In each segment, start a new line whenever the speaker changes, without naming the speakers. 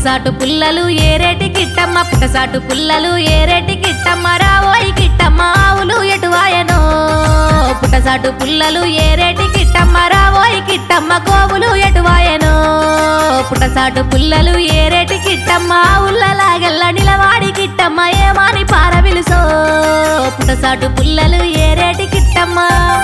పుట్టసాటు పుల్లలు ఏరేటి కిట్టమ్మ పుట్టసాటు పుల్లలు ఏరేటి కిట్టమ్మ రావోయి కిట్టమ్మ ఆవులు ఎటువాయనో పుట్టసాటు పుల్లలు ఏరేటి కిట్టమ్మ రావోయి కిట్టమ్మ గోవులు ఎటువాయనో పుట్టసాటు పుల్లలు ఏరేటి కిట్టమ్మ ఆవులలాగెల్ల నిలవాడి కిట్టమ్మ ఏమాని పార విలుసో పుట్టసాటు పుల్లలు ఏరేటి కిట్టమ్మ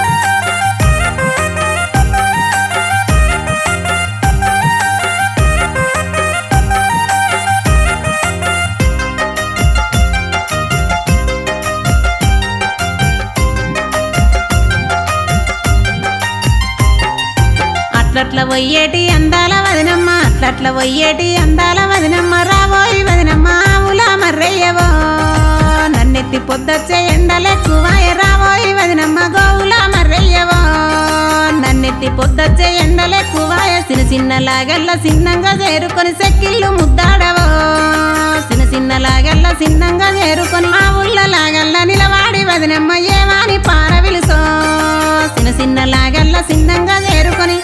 అట్లట్ల పోయేటి అందాల వదినమ్మ అట్లట్ల పోయేటి అందాల వదినమ్మ రాబోయి వదినమ్మ ఆవుల మర్రయ్యవో నన్నెత్తి పొద్దొచ్చే ఎండలెక్కువాయ రాబోయి వదినమ్మ గోవుల మర్రయ్యవో నన్నెత్తి పొద్దొచ్చే ఎండలెక్కువాయ చిన్న చిన్న లాగల్ల చిన్నంగా చేరుకొని సెక్కిళ్ళు ముద్దాడవో చిన్న చిన్న లాగల్ల చిన్నంగా చేరుకొని ఆ ఊళ్ళ లాగల్ల నిలవాడి వదినమ్మ ఏమాని పార విలుసో చిన్న చిన్న లాగల్ల చిన్నంగా చేరుకొని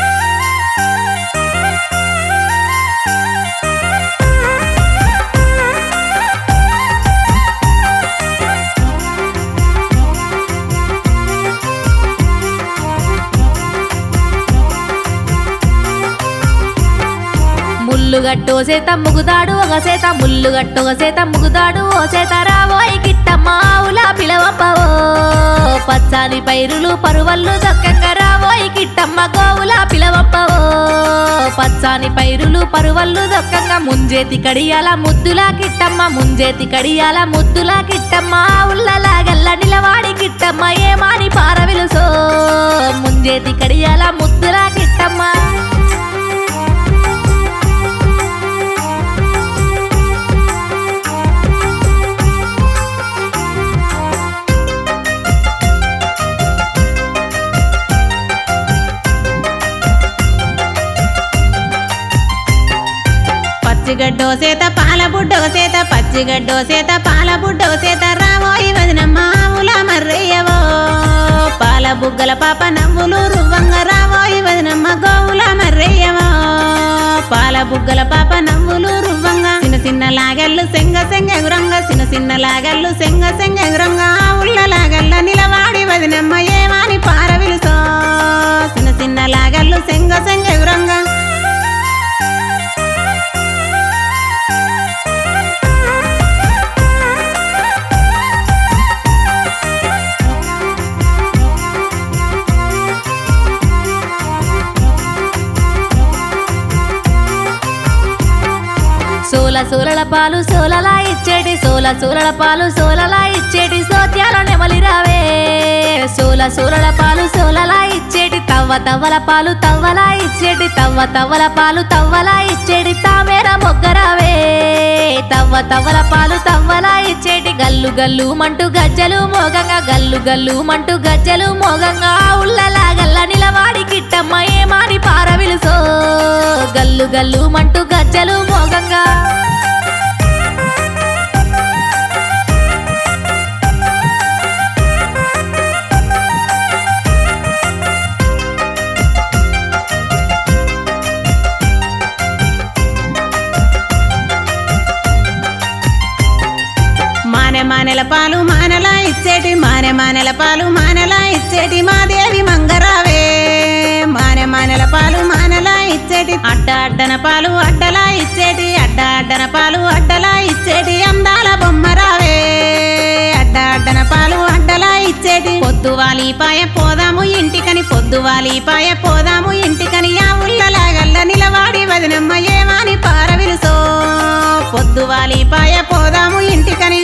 ముల్లు గట్టు ఓ సేత ముగుదాడు ఒక సేత ముల్లు గట్టు ఒక సేత ముగుదాడు ఓ సేత రాబోయి కిట్టమ్మ ఆవుల పిలవప్పవో పచ్చాని పైరులు పరువల్లు దక్కంగా రాబోయి కిట్టమ్మ గోవుల పిలవప్పవో పచ్చాని పైరులు పరువల్లు దక్కంగా ముంజేతి కడియాల ముద్దులా కిట్టమ్మ ముంజేతి కడియాల ముద్దులా కిట్టమ్మ ఆవులలాగల్ల నిలవాడి కిట్టమ్మ ఏమాని పార విలుసో ముంజేతి కడియాల ముద్దులా కిట్టమ్మ
పచ్చిగడ్డో సేత పాల బుడ్డో సేత పచ్చిగడ్డో సేత పాల బుడ్డో సేత రావోయి వదినమ్మ ఆవుల మర్రయ్యవో పాల బుగ్గల పాప నవ్వులు రువ్వంగ రావోయి వదినమ్మ గోవుల మర్రయ్యవో పాల బుగ్గల పాప నవ్వులు రువ్వంగ చిన్న చిన్న లాగల్లు సెంగ సెంగ ఎగురంగ చిన్న చిన్న లాగల్లు సెంగ సెంగ ఎగురంగ ఆవుళ్ళ లాగల్ల నిలవాడి వదినమ్మ ఏమాని పార విలుసో చిన్న చిన్న లాగల్లు సెంగ సెంగ ఎగురంగ
సోల సోలల పాలు సోలలా ఇచ్చేటి సోల సోలల పాలు సోలలా ఇచ్చేటి సోత్యాల నెమలి రావే సోల సోలల పాలు సోలలా ఇచ్చేటి తవ్వ తవ్వల పాలు తవ్వలా ఇచ్చేటి తవ్వ తవ్వల పాలు తవ్వలా ఇచ్చేటి తామేర మొగ్గరావే తవ్వ తవ్వల పాలు తవ్వలా ఇచ్చేటి గల్లు గల్లు మంటూ గజ్జలు మోగంగా గల్లు గల్లు మంటూ గజ్జలు మోగంగా ఉళ్ళలా గల్ల నిలవాడి కిట్టమ్మ ఏమాని పార విలుసో గల్లు గల్లు మంటూ గజ్జలు మోగంగా
మానె మానెల పాలు మానలా ఇచ్చేటి మానె మానెల పాలు మానలా ఇచ్చేటి మాదేవి మంగరావే మానె మానెల పాలు మానలా ఇచ్చేటి అడ్డ అడ్డన పాలు అడ్డలా ఇచ్చేటి అడ్డ అడ్డన పాలు అడ్డలా ఇచ్చేటి అందాల బొమ్మరావే అడ్డ అడ్డన పాలు అడ్డలా ఇచ్చేటి పొద్దువాలి పాయ పోదాము ఇంటికని పొద్దువాలి పాయ పోదాము ఇంటికని ఆ ఉల్లలాగల్ల నిలవాడి వదినమ్మ ఏమాని పార విలుసో పొద్దువాలి పాయ పోదాము ఇంటికని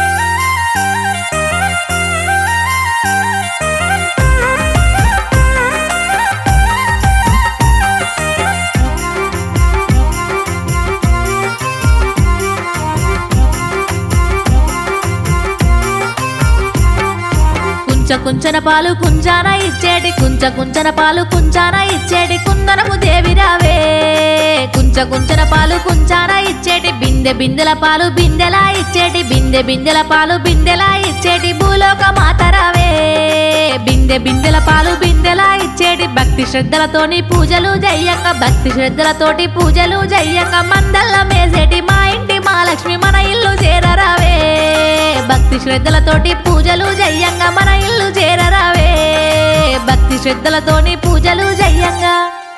కుంచ కుంచన పాలు కుంజాన ఇచ్చేటి కుంచ కుంచన పాలు కుంజాన ఇచ్చేటి కుందనము దేవి రావే కుంచ కుంచన పాలు కుంచాన ఇచ్చేటి బిందె బిందెల పాలు బిందెలా ఇచ్చేటి బిందె బిందెల పాలు బిందెలా ఇచ్చేటి భూలోక మాత రావే బిందె బిందెల పాలు బిందెలా ఇచ్చేటి భక్తి శ్రద్ధలతోని పూజలు జయ్యంగా భక్తి శ్రద్ధలతోటి పూజలు జయ్యంగా మందల్ల మేసేటి మా ఇంటి మహాలక్ష్మి మన ఇల్లు చేరరావే భక్తి శ్రద్ధలతోటి పూజలు జయ్యంగా మన ఇల్లు చేరరావే భక్తి శ్రద్ధలతోని పూజలు జయ్యంగా